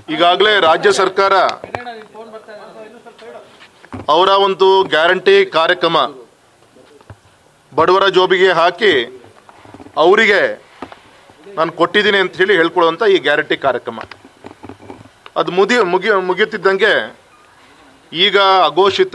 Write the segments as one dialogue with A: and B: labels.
A: ಈಗಾಗಲೇ ರಾಜ್ಯ ಸರ್ಕಾರ ಅವರ ಒಂದು ಗ್ಯಾರಂಟಿ ಕಾರ್ಯಕ್ರಮ ಬಡವರ ಜೋಬಿಗೆ ಹಾಕಿ ಅವರಿಗೆ ನಾನು ಕೊಟ್ಟಿದ್ದೀನಿ ಅಂತ ಹೇಳಿ ಹೇಳ್ಕೊಳ್ಳುವಂಥ ಈ ಗ್ಯಾರಂಟಿ ಕಾರ್ಯಕ್ರಮ ಅದು ಮುದಿ ಮುಗಿ ಮುಗಿಯುತ್ತಿದ್ದಂಗೆ ಈಗ ಅಘೋಷಿತ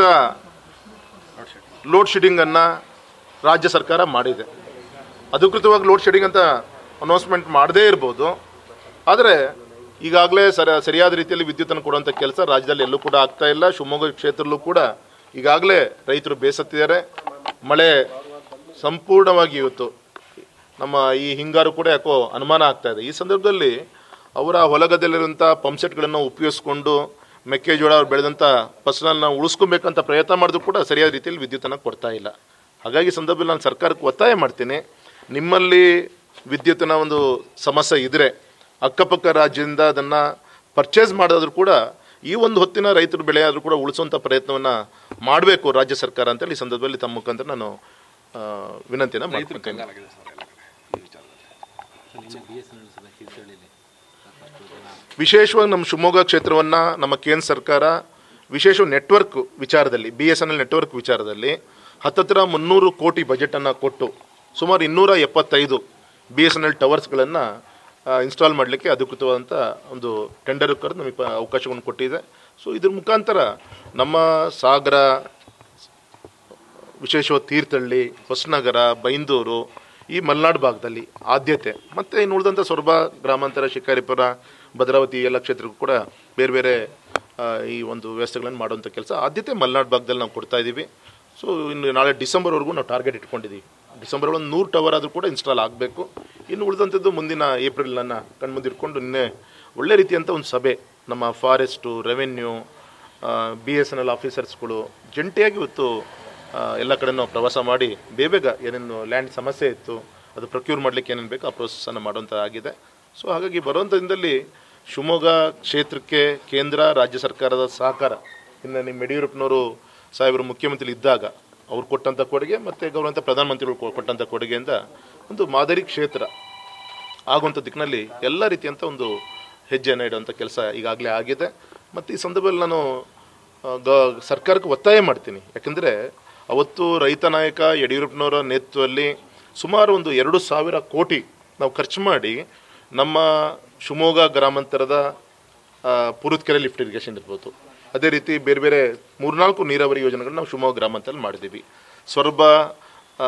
A: ಲೋಡ್ ಶೆಡ್ಡಿಂಗನ್ನು ರಾಜ್ಯ ಸರ್ಕಾರ ಮಾಡಿದೆ ಅಧಿಕೃತವಾಗಿ ಲೋಡ್ ಶೆಡ್ಡಿಂಗ್ ಅಂತ ಅನೌನ್ಸ್ಮೆಂಟ್ ಮಾಡದೇ ಇರ್ಬೋದು ಆದರೆ ಈಗಾಗಲೇ ಸರ ಸರಿಯಾದ ರೀತಿಯಲ್ಲಿ ವಿದ್ಯುತ್ತನ್ನು ಕೊಡುವಂಥ ಕೆಲಸ ರಾಜ್ಯದಲ್ಲಿ ಎಲ್ಲೂ ಕೂಡ ಆಗ್ತಾ ಇಲ್ಲ ಶಿವಮೊಗ್ಗ ಕ್ಷೇತ್ರದಲ್ಲೂ ಕೂಡ ಈಗಾಗಲೇ ರೈತರು ಬೇಸತ್ತಿದ್ದಾರೆ ಮಳೆ ಸಂಪೂರ್ಣವಾಗಿ ಇವತ್ತು ನಮ್ಮ ಈ ಹಿಂಗಾರು ಕೂಡ ಯಾಕೋ ಅನುಮಾನ ಆಗ್ತಾ ಇದೆ ಈ ಸಂದರ್ಭದಲ್ಲಿ ಅವರ ಹೊಲಗದಲ್ಲಿರುವಂಥ ಪಂಪ್ಸೆಟ್ಗಳನ್ನು ಉಪಯೋಗಿಸ್ಕೊಂಡು ಮೆಕ್ಕೆಜೋಳ ಅವ್ರು ಬೆಳೆದಂಥ ಫಸಲನ್ನು ಉಳಿಸ್ಕೊಬೇಕಂತ ಪ್ರಯತ್ನ ಮಾಡಿದ್ರು ಕೂಡ ಸರಿಯಾದ ರೀತಿಯಲ್ಲಿ ವಿದ್ಯುತ್ತನ್ನು ಕೊಡ್ತಾ ಇಲ್ಲ ಹಾಗಾಗಿ ಈ ಸಂದರ್ಭದಲ್ಲಿ ನಾನು ಸರ್ಕಾರಕ್ಕೆ ಒತ್ತಾಯ ಮಾಡ್ತೀನಿ ನಿಮ್ಮಲ್ಲಿ ವಿದ್ಯುತ್ತಿನ ಒಂದು ಸಮಸ್ಯೆ ಇದ್ರೆ ಅಕ್ಕಪಕ್ಕ ರಾಜ್ಯದಿಂದ ಅದನ್ನು ಪರ್ಚೇಸ್ ಮಾಡೋದ್ರೂ ಕೂಡ ಈ ಒಂದು ಹೊತ್ತಿನ ರೈತರು ಬೆಳೆ ಆದರೂ ಕೂಡ ಉಳಿಸುವಂಥ ಪ್ರಯತ್ನವನ್ನು ಮಾಡಬೇಕು ರಾಜ್ಯ ಸರ್ಕಾರ ಅಂತೇಳಿ ಈ ಸಂದರ್ಭದಲ್ಲಿ ತಮ್ಮ ಮುಖಾಂತರ ನಾನು ಆ, ವಿನಂತಿಯನ್ನು ಮಾಡ್ಕೊಳ್ತೇನೆ ವಿಶೇಷವಾಗಿ ನಮ್ಮ ಶಿವಮೊಗ್ಗ ಕ್ಷೇತ್ರವನ್ನು ನಮ್ಮ ಕೇಂದ್ರ ಸರ್ಕಾರ ವಿಶೇಷ ನೆಟ್ವರ್ಕ್ ವಿಚಾರದಲ್ಲಿ B S N L network ವಿಚಾರದಲ್ಲಿ ಹತ್ತತ್ರ ಮುನ್ನೂರು ಕೋಟಿ ಬಜೆಟನ್ನು ಕೊಟ್ಟು ಸುಮಾರು ಇನ್ನೂರ ಎಪ್ಪತ್ತೈದು ಬಿ ಎಸ್ ಎನ್ ಎಲ್ ಟವರ್ಸ್ಗಳನ್ನು ಇನ್ಸ್ಟಾಲ್ ಮಾಡಲಿಕ್ಕೆ ಅಧಿಕೃತವಾದಂಥ ಒಂದು ಟೆಂಡರ್ ಕರೆದು ನಮಗೆ ಪ- ಅವಕಾಶವನ್ನು ಕೊಟ್ಟಿದೆ ಸೊ ಇದ್ರ ಮುಖಾಂತರ ನಮ್ಮ ಸಾಗರ ವಿಶೇಷವಾಗಿ ತೀರ್ಥಹಳ್ಳಿ ಹೊಸನಗರ ಬೈಂದೂರು ಈ ಮಲೆನಾಡು ಭಾಗದಲ್ಲಿ ಆದ್ಯತೆ ಮತ್ತು ಇನ್ನು ಉಳಿದಂಥ ಸೊರಬ ಗ್ರಾಮಾಂತರ ಶಿಕಾರಿಪುರ ಭದ್ರಾವತಿ ಎಲ್ಲ ಕ್ಷೇತ್ರಕ್ಕೂ ಕೂಡ ಬೇರೆ ಬೇರೆ ಆ, ಈ ಒಂದು ವ್ಯವಸ್ಥೆಗಳನ್ನು ಮಾಡುವಂಥ ಕೆಲಸ ಆದ್ಯತೆ ಮಲೆನಾಡು ಭಾಗದಲ್ಲಿ ನಾವು ಕೊಡ್ತಾ ಇದ್ದೀವಿ ಸೊ ಇನ್ನು ನಾಳೆ ಡಿಸೆಂಬರ್ವರೆಗೂ ನಾವು ಟಾರ್ಗೆಟ್ ಇಟ್ಕೊಂಡಿದ್ದೀವಿ ಡಿಸೆಂಬರ್ ಒಂದು ನೂರು ಟವರ್ ಆದರೂ ಕೂಡ ಇನ್ಸ್ಟಾಲ್ ಆಗಬೇಕು ಇನ್ನು ಉಳಿದಂಥದ್ದು ಮುಂದಿನ ಏಪ್ರಿಲನ್ನು ಕಣ್ಮುಂದೆ ಇಟ್ಕೊಂಡು ನಿನ್ನೆ ಒಳ್ಳೆ ರೀತಿಯಂಥ ಒಂದು ಸಭೆ ನಮ್ಮ forest revenue B S N L ಆಫೀಸರ್ಸ್ಗಳು ಜಂಟಿಯಾಗಿ ಇವತ್ತು ಆ, ಎಲ್ಲ ಕಡೆ ನಾವು ಪ್ರವಾಸ ಮಾಡಿ ಬೇಗ ಏನೇನು ಲ್ಯಾಂಡ್ ಸಮಸ್ಯೆ ಇತ್ತು ಅದು ಪ್ರೊಕ್ಯೂರ್ ಮಾಡಲಿಕ್ಕೆ ಏನೇನು ಬೇಕು ಆ ಪ್ರೋಸೆಸ್ಸನ್ನು ಮಾಡುವಂಥ ಆಗಿದೆ ಸೊ ಹಾಗಾಗಿ ಬರುವಂಥ ದಿನದಲ್ಲಿ ಶಿವಮೊಗ್ಗ ಕ್ಷೇತ್ರಕ್ಕೆ ಕೇಂದ್ರ ರಾಜ್ಯ ಸರ್ಕಾರದ ಸಹಕಾರ ಇನ್ನು ನಿಮ್ಮ ಯಡಿಯೂರಪ್ಪನವರು ಸಾಹೇಬರು ಮುಖ್ಯಮಂತ್ರಿ ಇದ್ದಾಗ ಅವ್ರು ಕೊಟ್ಟಂಥ ಕೊಡುಗೆ ಮತ್ತು ಗೌರವಂತ ಪ್ರಧಾನಮಂತ್ರಿಗಳು ಕೊ- ಕೊಟ್ಟಂಥ ಕೊಡುಗೆಯಿಂದ ಒಂದು ಮಾದರಿ ಕ್ಷೇತ್ರ ಆಗುವಂಥ ದಿಕ್ಕಿನಲ್ಲಿ ಎಲ್ಲ ರೀತಿಯಂಥ ಒಂದು ಹೆಜ್ಜೆಯನ್ನು ಇಡುವಂಥ ಕೆಲಸ ಈಗಾಗಲೇ ಆಗಿದೆ ಮತ್ತು ಈ ಸಂದರ್ಭದಲ್ಲಿ ನಾನು ಆ, ಗ ಸರ್ಕಾರಕ್ಕೆ ಒತ್ತಾಯ ಮಾಡ್ತೀನಿ ಯಾಕಂದರೆ ಅವತ್ತು ರೈತ ನಾಯಕ ಯಡಿಯೂರಪ್ಪನವರ ನೇತೃತ್ವದಲ್ಲಿ ಸುಮಾರು ಒಂದು ಎರಡು ಸಾವಿರ ಕೋಟಿ ನಾವು ಖರ್ಚು ಮಾಡಿ ನಮ್ಮ ಶಿವಮೊಗ್ಗ ಗ್ರಾಮಾಂತರದ ಆ, ಪೂರ್ವಕೆರೆ ಲಿಫ್ಟ್ ಇರಿಗೇಷನ್ ಇರ್ಬೋದು ಅದೇ ರೀತಿ ಬೇರೆ ಬೇರೆ ಮೂರ್ನಾಲ್ಕು ನೀರಾವರಿ ಯೋಜನೆಗಳನ್ನ ನಾವು ಶಿವಮೊಗ್ಗ ಗ್ರಾಮಾಂತರಲ್ಲಿ ಮಾಡಿದ್ದೀವಿ ಸೊರಬ ಆ,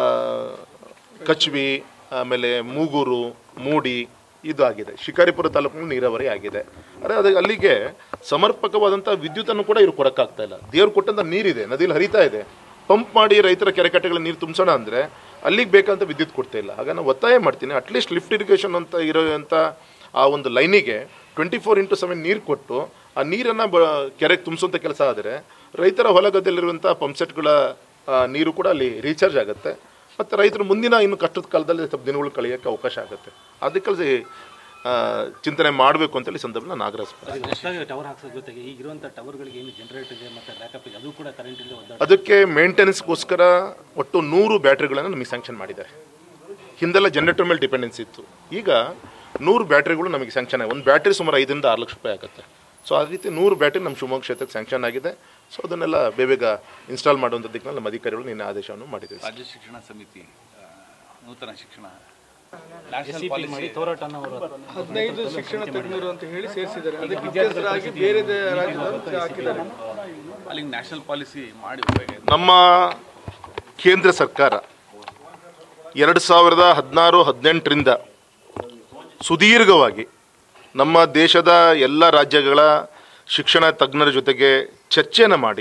A: ಕಚ್ವಿ ಆಮೇಲೆ ಮೂಗೂರು ಮೂಡಿ ಇದು ಆಗಿದೆ ಶಿಕಾರಿಪುರ ತಾಲೂಕಿನಲ್ಲಿ ನೀರಾವರಿ ಆಗಿದೆ ಅರೆ ಅದು ಅಲ್ಲಿಗೆ ಸಮರ್ಪಕವಾದಂಥ ವಿದ್ಯುತ್ತನ್ನು ಕೂಡ ಇವ್ರು ಕೊಡೋಕ್ಕಾಗ್ತಾ ಇಲ್ಲ ದೇವ್ರು ಕೊಟ್ಟಂಥ ನೀರಿದೆ ನದಿಯಲ್ಲಿ ಹರಿತಾ ಇದೆ ಪಂಪ್ ಮಾಡಿ ರೈತರ ಕೆರೆ ಕಟ್ಟೆಗಳ ನೀರು ತುಂಬಿಸೋಣ ಅಂದರೆ ಅಲ್ಲಿಗೆ ಬೇಕಂತ ವಿದ್ಯುತ್ ಕೊಡ್ತಾ ಇಲ್ಲ ಹಾಗ ನಾನು ಒತ್ತಾಯ ಮಾಡ್ತೀನಿ ಅಟ್ಲೀಸ್ಟ್ ಲಿಫ್ಟ್ ಇರಿಗೇಷನ್ ಅಂತ ಇರೋಂಥ ಆ ಒಂದು ಲೈನಿಗೆ ಟ್ವೆಂಟಿ ಫೋರ್ ಇಂಟು ಸೆವೆನ್ ನೀರು ಕೊಟ್ಟು ಆ ನೀರನ್ನು ಬ ಕೆರೆಗೆ ತುಂಬಿಸುವಂಥ ಕೆಲಸ ಆದರೆ ರೈತರ ಹೊಲಗದ್ದಲ್ಲಿರುವಂಥ ಪಂಪ್ಸೆಟ್ಗಳ ನೀರು ಕೂಡ ಅಲ್ಲಿ ರೀಚಾರ್ಜ್ ಆಗುತ್ತೆ ಮತ್ತು ರೈತರು ಮುಂದಿನ ಇನ್ನು ಕಷ್ಟದ ಕಾಲದಲ್ಲಿ ಸ್ವಲ್ಪ ದಿನಗಳು ಕಳೆಯೋಕ್ಕೆ ಅವಕಾಶ ಆಗುತ್ತೆ ಅದಕ್ಕೆ ಆ, ಚಿಂತನೆ ಮಾಡಬೇಕು ಅಂತೇಳಿ ಈ ಸಂದರ್ಭದಲ್ಲಿ ನಾನು ಆಗ್ರಹಿಸ್ತೀನಿ
B: ಹೊಸದಾಗಿ ಟವರ್ ಹಾಕ್ಸೋ ಜೊತೆಗೆ ಈಗ ಇರುವಂಥ ಟವರ್ಗಳಿಗೆ ಏನು ಜನರೇಟ್ ಇದೆ ಮತ್ತು ಬ್ಯಾಕಪ್ ಇದೆ ಅದು ಕೂಡ ಕರೆಂಟಿಂದ ಒದ್ದಾಡ
A: ಅದಕ್ಕೆ ಮೇಂಟೆನೆನ್ಸ್ಗೋಸ್ಕರ ಒಟ್ಟು ನೂರು ಬ್ಯಾಟ್ರಿಗಳನ್ನು ನಮಗೆ ಸ್ಯಾಂಕ್ಷನ್ ಮಾಡಿದ್ದಾರೆ ಹಿಂದೆಲ್ಲ ಜನರೇಟರ್ ಮೇಲೆ ಡಿಪೆಂಡೆನ್ಸಿ ಇತ್ತು ಈಗ ನೂರು ಬ್ಯಾಟ್ರಿಗಳು ನಮಗೆ ಸ್ಯಾಂಕ್ಷನ್ ಆಗಿದೆ ಒಂದು ಬ್ಯಾಟ್ರಿ ಸುಮಾರು ಐದರಿಂದ ಆರು ಲಕ್ಷ ರೂಪಾಯಿ ಆಗುತ್ತೆ ಸೊ ಆ ರೀತಿ ನೂರು ಬ್ಯಾಟ್ರಿ ನಮ್ಮ ಶಿವಮೊಗ್ಗ ಕ್ಷೇತ್ರಕ್ಕೆ ಸ್ಯಾಂಕ್ಷನ್ ಆಗಿದೆ ಸೊ ಅದನ್ನೆಲ್ಲ ಬೇಗ ಇನ್ಸ್ಟಾಲ್ ಮಾಡುವಂಥ ದಿಕ್ಕಿನಲ್ಲಿ ನಮ್ಮ ಅಧಿಕಾರಿಗಳು ನಿನ್ನೆ ಆದೇಶವನ್ನು ಮಾಡಿದ್ದೀವಿ
C: ರಾಜ್ಯ ಶಿಕ್ಷಣ ಸಮಿತಿ ಆ, ನೂತನ ಶಿಕ್ಷಣ
B: ಎಸ್ ಸಿ ಪಿ ಮಾಡಿ ತೋರಾಟನ ಅವರು
D: ಹದಿನೈದು ಶಿಕ್ಷಣ ತಜ್ಞರು ಅಂತ ಹೇಳಿ ಸೇರಿಸಿದ್ದಾರೆ ಅದಕ್ಕೆ ವ್ಯತ್ಯಾಸರಾಗಿ ಬೇರೆ ದೇ- ರಾಜ್ಯದವರು ಹಾಕಿದ್ದಾರೆ
C: ಅಲ್ಲಿಗೆ ನ್ಯಾಷನಲ್ ಪಾಲಿಸಿ ಮಾಡಿ ಹೋಗ್ಬೇಕಾಯ್ತು
A: ನಮ್ಮ ಕೇಂದ್ರ ಸರ್ಕಾರ ಎರಡು ಸಾವಿರದ ಹದಿನಾರು ಹದಿನೆಂಟರಿಂದ ಸುದೀರ್ಘವಾಗಿ ನಮ್ಮ ದೇಶದ ಎಲ್ಲ ರಾಜ್ಯಗಳ ಶಿಕ್ಷಣ ತಜ್ಞರ ಜೊತೆಗೆ ಚರ್ಚೆಯನ್ನು ಮಾಡಿ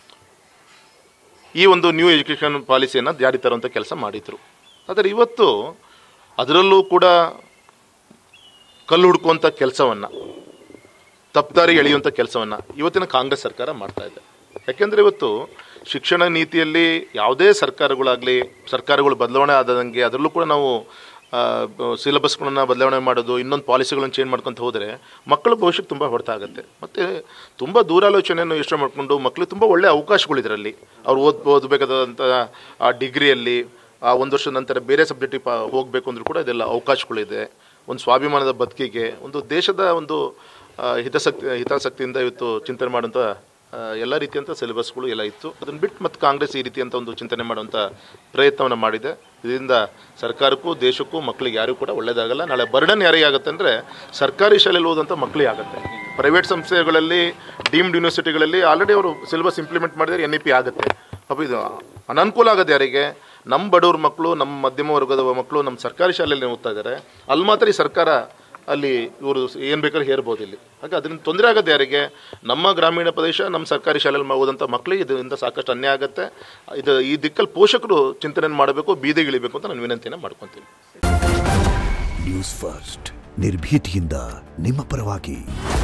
A: ಈ ಒಂದು ನ್ಯೂ ಎಜುಕೇಷನ್ ಪಾಲಿಸಿಯನ್ನು ಜಾರಿ ತರುವಂಥ ಕೆಲಸ ಮಾಡಿದರು ಆದರೆ ಇವತ್ತು ಅದರಲ್ಲೂ ಕೂಡ ಕಲ್ಲು ಹುಡುಕುವಂಥ ಕೆಲಸವನ್ನು ತಪ್ಪದಾರಿಗೆ ಎಳೆಯುವಂಥ ಕೆಲಸವನ್ನು ಇವತ್ತಿನ ಕಾಂಗ್ರೆಸ್ ಸರ್ಕಾರ ಮಾಡ್ತಾ ಇದೆ ಯಾಕೆಂದರೆ ಇವತ್ತು ಶಿಕ್ಷಣ ನೀತಿಯಲ್ಲಿ ಯಾವುದೇ ಸರ್ಕಾರಗಳಾಗಲಿ ಸರ್ಕಾರಗಳು ಬದಲಾವಣೆ ಆದಂಗೆ ಅದರಲ್ಲೂ ಕೂಡ ನಾವು ಸಿಲೆಬಸ್ಗಳನ್ನ ಬದಲಾವಣೆ ಮಾಡೋದು ಇನ್ನೊಂದು ಪಾಲಿಸಿಗಳನ್ನು ಚೇಂಜ್ ಮಾಡ್ಕೊಂತ ಹೋದರೆ ಮಕ್ಕಳ ಭವಿಷ್ಯಕ್ಕೆ ತುಂಬ ಹೊಡೆತ ಆಗುತ್ತೆ ಮತ್ತು ತುಂಬ ದೂರಾಲೋಚನೆಯನ್ನು ಯೋಚನೆ ಮಾಡಿಕೊಂಡು ಮಕ್ಕಳಿಗೆ ತುಂಬ ಒಳ್ಳೆಯ ಅವಕಾಶಗಳು ಇದರಲ್ಲಿ ಅವ್ರು ಓದ್ ಓದಬೇಕಾದಂಥ ಆ ಡಿಗ್ರಿಯಲ್ಲಿ ಆ ಒಂದು ವರ್ಷದ ನಂತರ ಬೇರೆ ಸಬ್ಜೆಕ್ಟಿಗೆ ಪಾ ಹೋಗಬೇಕು ಅಂದ್ರೂ ಕೂಡ ಇದೆಲ್ಲ ಅವಕಾಶಗಳಿದೆ ಒಂದು ಸ್ವಾಭಿಮಾನದ ಬದುಕಿಗೆ ಒಂದು ದೇಶದ ಒಂದು ಆ, ಹಿತಾಸಕ್ತಿ ಹಿತಾಸಕ್ತಿಯಿಂದ ಇವತ್ತು ಚಿಂತನೆ ಮಾಡುವಂಥ ಆ, ಎಲ್ಲ ರೀತಿಯಂಥ ಸಿಲೆಬಸ್ಗಳು ಎಲ್ಲ ಇತ್ತು ಅದನ್ನು ಬಿಟ್ಟು ಮತ್ತು ಕಾಂಗ್ರೆಸ್ ಈ ರೀತಿಯಂಥ ಒಂದು ಚಿಂತನೆ ಮಾಡುವಂಥ ಪ್ರಯತ್ನವನ್ನು ಮಾಡಿದೆ ಇದರಿಂದ ಸರ್ಕಾರಕ್ಕೂ ದೇಶಕ್ಕೂ ಮಕ್ಕಳಿಗೆ ಯಾರಿಗೂ ಕೂಡ ಒಳ್ಳೇದಾಗಲ್ಲ ನಾಳೆ ಬರ್ಡನ್ ಯಾರಿಗೆ ಆಗುತ್ತೆ ಅಂದರೆ ಸರ್ಕಾರಿ ಶಾಲೆಯಲ್ಲಿ ಓದಂಥ ಮಕ್ಕಳಿಗೆ ಆಗುತ್ತೆ ಪ್ರೈವೇಟ್ ಸಂಸ್ಥೆಗಳಲ್ಲಿ ಡೀಮ್ಡ್ ಯೂನಿವರ್ಸಿಟಿಗಳಲ್ಲಿ ಆಲ್ರೆಡಿ ಅವರು ಸಿಲೆಬಸ್ ಇಂಪ್ಲಿಮೆಂಟ್ ಮಾಡಿದರೆ ಎನ್ ಇ ಪಿ ಆಗುತ್ತೆ ಅಪ್ಪ ಇದು ಅನನುಕೂಲ ಆಗೋದು ಯಾರಿಗೆ ನಮ್ಮ ಬಡವ್ರ ಮಕ್ಕಳು ನಮ್ಮ ಮಧ್ಯಮ ವರ್ಗದ ಮಕ್ಕಳು ನಮ್ಮ ಸರ್ಕಾರಿ ಶಾಲೆಯಲ್ಲಿ ಓದ್ತಾ ಇದ್ದಾರೆ ಅಲ್ಲಿ ಮಾತ್ರ ಈ ಸರ್ಕಾರ ಅಲ್ಲಿ ಇವರು ಏನು ಬೇಕಾದ್ರೂ ಹೇರ್ಬೋದು ಇಲ್ಲಿ ಹಾಗೆ ಅದರಿಂದ ತೊಂದರೆ ಆಗೋದು ಯಾರಿಗೆ ನಮ್ಮ ಗ್ರಾಮೀಣ ಪ್ರದೇಶ ನಮ್ಮ ಸರ್ಕಾರಿ ಶಾಲೆಯಲ್ಲಿ ಓದಂಥ ಮಕ್ಕಳಿಗೆ ಇದರಿಂದ ಸಾಕಷ್ಟು ಅನ್ಯಾಯ ಆಗುತ್ತೆ ಇದು ಈ ದಿಕ್ಕಲ್ಲಿ ಪೋಷಕರು ಚಿಂತನೆ ಮಾಡಬೇಕು ಬೀದಿಗೆ ಇಳಿಬೇಕು ಅಂತ ನಾನು ವಿನಂತಿನ ಮಾಡ್ಕೊತೀನಿ
E: ನ್ಯೂಸ್ ಫಸ್ಟ್ ನಿರ್ಭೀತಿಯಿಂದ ನಿಮ್ಮ ಪರವಾಗಿ